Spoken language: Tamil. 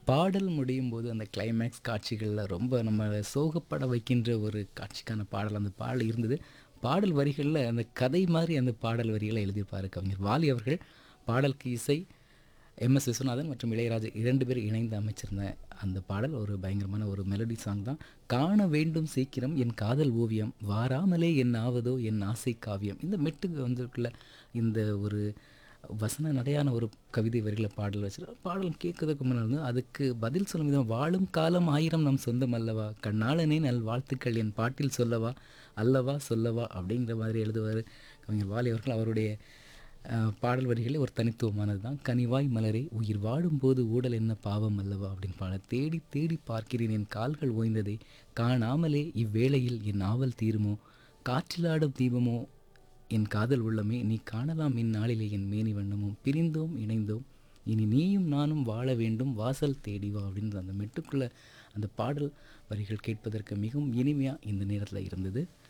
பாடல் முடியும் போது அந்த கிளைமேக்ஸ் காட்சிகளில் ரொம்ப நம்ம சோகப்பட வைக்கின்ற ஒரு காட்சிக்கான பாடல் அந்த பாடல் இருந்தது பாடல் வரிகளில் அந்த கதை மாதிரி அந்த பாடல் வரிகளை எழுதியிருப்பார் கவிஞர் வாலி அவர்கள் பாடலுக்கு இசை எம் எஸ் விஸ்வநாதன் மற்றும் இளையராஜா இரண்டு பேர் இணைந்து அமைச்சிருந்த அந்த பாடல் ஒரு பயங்கரமான ஒரு மெலடி சாங் தான் காண வேண்டும் சீக்கிரம் என் காதல் ஓவியம் வாராமலே என் ஆவதோ என் ஆசை காவியம் இந்த மெட்டுக்கு வந்திருக்குள்ள இந்த ஒரு வசன நடையான ஒரு கவிதை வரிகளை பாடல் வச்சு பாடல் கேட்கறதுக்கு முன்னாடி அதுக்கு பதில் சொல்லும் விதம் வாழும் காலம் ஆயிரம் நம் சொந்தம் அல்லவா கண்ணாளனே நல் வாழ்த்துக்கள் என் பாட்டில் சொல்லவா அல்லவா சொல்லவா அப்படிங்கிற மாதிரி எழுதுவார் கவிஞர் வாலி அவர்கள் அவருடைய அஹ், பாடல் வரிகளே ஒரு தனித்துவமானது தான் கனிவாய் மலரே உயிர் வாடும்போது ஊடல் என்ன பாவம் அல்லவா அப்படின்னு பாட தேடி தேடி பார்க்கிறேன் என் கால்கள் ஓய்ந்ததை காணாமலே இவ்வேளையில் என் ஆவல் தீருமோ காற்றிலாடும் தீபமோ என் காதல் உள்ளமே நீ காணலாம் இந்நாளிலே என் மேனி வண்ணமும் பிரிந்தோம் இணைந்தோம் இனி நீயும் நானும் வாழ வேண்டும் வாசல் தேடி வா அப்படின்னு அந்த மெட்டுக்குள்ள அந்த பாடல் வரிகள் கேட்பதற்கு மிகவும் இனிமையாக இந்த நேரத்தில் இருந்தது